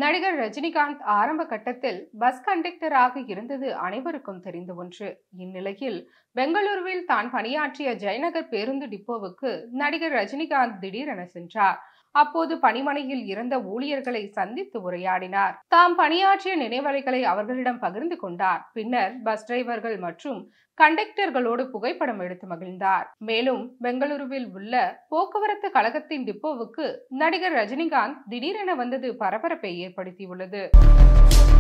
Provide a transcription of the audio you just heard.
நடிகர் ரஜினிகாந்த் ஆரம்ப கட்டத்தில் பஸ் கண்டக்டராக இருந்தது அனைவருக்கும் தெரிந்த ஒன்று இந்நிலையில் பெங்களூருவில் தான் பணியாற்றிய ஜெயநகர் பேருந்து டிப்போவுக்கு நடிகர் ரஜினிகாந்த் திடீரென சென்றார் அப்போது பணிமனையில் இருந்த ஊழியர்களை சந்தித்து உரையாடினார் தாம் பணியாற்றிய நினைவலைகளை அவர்களிடம் பகிர்ந்து கொண்டார் பின்னர் பஸ் டிரைவர்கள் மற்றும் கண்டக்டர்களோடு புகைப்படம் எடுத்து மகிழ்ந்தார் மேலும் பெங்களூருவில் உள்ள போக்குவரத்து கழகத்தின் டிப்போவுக்கு நடிகர் ரஜினிகாந்த் திடீரென வந்தது பரபரப்பை ஏற்படுத்தியுள்ளது